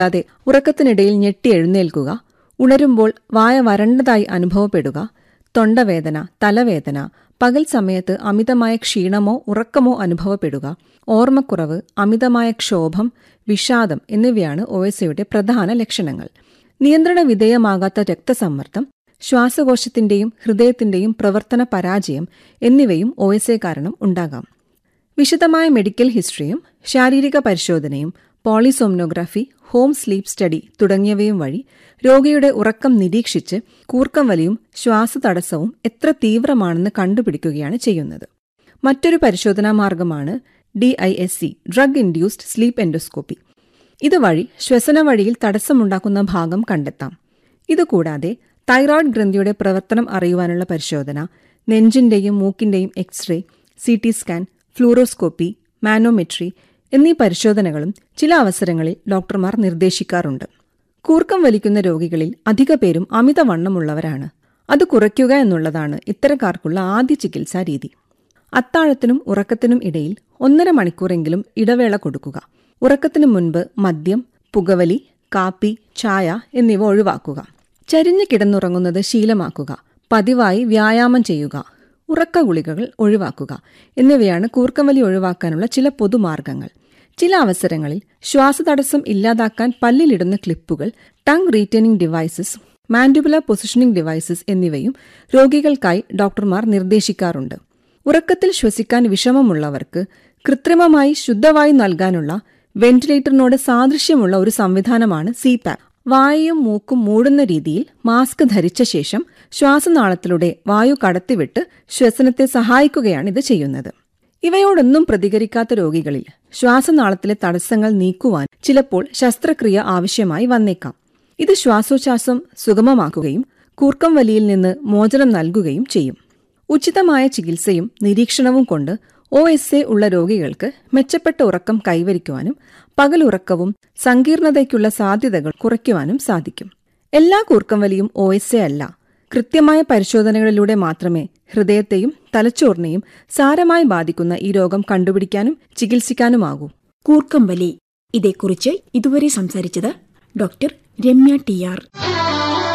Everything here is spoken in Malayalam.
അതെ ഉറക്കത്തിനിടയിൽ ഞെട്ടി എഴുന്നേൽക്കുക ഉണരുമ്പോൾ വായ വരണ്ടതായി അനുഭവപ്പെടുക തൊണ്ടവേദന തലവേദന പകൽ സമയത്ത് അമിതമായ ക്ഷീണമോ ഉറക്കമോ അനുഭവപ്പെടുക ഓർമ്മക്കുറവ് അമിതമായ ക്ഷോഭം വിഷാദം എന്നിവയാണ് ഒഎസ്എയുടെ പ്രധാന ലക്ഷണങ്ങൾ നിയന്ത്രണ വിധേയമാകാത്ത രക്തസമ്മർദ്ദം ശ്വാസകോശത്തിന്റെയും ഹൃദയത്തിന്റെയും പ്രവർത്തന പരാജയം എന്നിവയും ഒഎസ്എ കാരണം ഉണ്ടാകാം വിശദമായ മെഡിക്കൽ ഹിസ്റ്ററിയും ശാരീരിക പരിശോധനയും പോളിസോംനോഗ്രാഫി ഹോം സ്ലീപ്പ് സ്റ്റഡി തുടങ്ങിയവയും വഴി രോഗിയുടെ ഉറക്കം നിരീക്ഷിച്ച് കൂർക്കം വലിയും ശ്വാസതടസ്സവും എത്ര തീവ്രമാണെന്ന് കണ്ടുപിടിക്കുകയാണ് ചെയ്യുന്നത് മറ്റൊരു പരിശോധനാ മാർഗമാണ് D I S C drug induced sleep endoscopy ഇതുവഴി ശ്വസനവഴിയിൽ തടസ്സമുണ്ടാക്കുന്ന ഭാഗം കണ്ടെത്താം ഇതുകൂടാതെ തൈറോയ്ഡ് ഗ്രന്ഥിയുടെ പ്രവർത്തനം അറിയുവാനുള്ള പരിശോധന നെഞ്ചിന്റെയും മൂക്കിന്റെയും x-ray C T scan fluoroscopy manometry എന്നീ പരിശോധനകളും ചില അവസരങ്ങളിൽ ഡോക്ടർമാർ നിർദ്ദേശിക്കാറുണ്ട് കൂർക്കം വലിക്കുന്ന രോഗികളിൽ അധിക പേരും അമിതവണ്ണമുള്ളവരാണ് അത് കുറയ്ക്കുക എന്നുള്ളതാണ് ഇത്തരക്കാർക്കുള്ള ആദ്യ ചികിത്സാ രീതി അത്താഴത്തിനും ഉറക്കത്തിനും ഇടയിൽ ഒന്നര മണിക്കൂറെങ്കിലും ഇടവേള കൊടുക്കുക ഉറക്കത്തിനു മുൻപ് മദ്യം പുകവലി കാപ്പി ചായ എന്നിവ ഒഴിവാക്കുക ചരിഞ്ഞു കിടന്നുറങ്ങുന്നത് ശീലമാക്കുക പതിവായി വ്യായാമം ചെയ്യുക ഉറക്ക ഗുളികകൾ ഒഴിവാക്കുക എന്നിവയാണ് കൂർക്കംവലി ഒഴിവാക്കാനുള്ള ചില പൊതുമാർഗങ്ങൾ ചില അവസരങ്ങളിൽ ശ്വാസതടസ്സം ഇല്ലാതാക്കാൻ പല്ലിലിടുന്ന ക്ലിപ്പുകൾ tongue retaining devices mandibular positioning devices എന്നിവയും രോഗികൾക്കായി ഡോക്ടർമാർ നിർദ്ദേശിക്കാറുണ്ട് ഉറക്കത്തിൽ ശ്വസിക്കാൻ വിഷമമുള്ളവർക്ക് കൃത്രിമമായി ശുദ്ധവായു നൽകാനുള്ള വെന്റിലേറ്ററിനോട് സാദൃശ്യമുള്ള ഒരു സംവിധാനമാണ് സിപാപ്പ് വായയും മൂക്കും മൂടുന്ന രീതിയിൽ മാസ്ക് ധരിച്ച ശേഷം ശ്വാസനാളത്തിലൂടെ വായു കടത്തിവിട്ട് ശ്വസനത്തെ സഹായിക്കുകയാണ് ഇത് ചെയ്യുന്നത് ഇവയോടൊന്നും പ്രതികരിക്കാത്ത രോഗികളിൽ ശ്വാസനാളത്തിലെ തടസ്സങ്ങൾ നീക്കുവാൻ ചിലപ്പോൾ ശസ്ത്രക്രിയ ആവശ്യമായി വന്നേക്കാം ഇത് ശ്വാസോച്ഛ്വാസം സുഗമമാക്കുകയും കൂർക്കം വലിയിൽ നിന്ന് മോചനം നൽകുകയും ചെയ്യും ഉചിതമായ ചികിത്സയും നിരീക്ഷണവും കൊണ്ട് ഒ എസ് എ ഉള്ള രോഗികൾക്ക് മെച്ചപ്പെട്ട ഉറക്കം കൈവരിക്കുവാനും പകലുറക്കവും സങ്കീർണതയ്ക്കുള്ള സാധ്യതകൾ കുറയ്ക്കുവാനും സാധിക്കും എല്ലാ കൂർക്കം വലിയും ഒ എസ് എ അല്ല കൃത്യമായ പരിശോധനകളിലൂടെ മാത്രമേ ഹൃദയത്തെയും തലച്ചോറിനെയും സാരമായി ബാധിക്കുന്ന ഈ രോഗം കണ്ടുപിടിക്കാനും ചികിത്സിക്കാനുമാകൂ കൂർക്കം വലി ഇതേക്കുറിച്ച് ഇതുവരെ സംസാരിച്ചത് ഡോക്ടർ രമ്യ ടി ആർ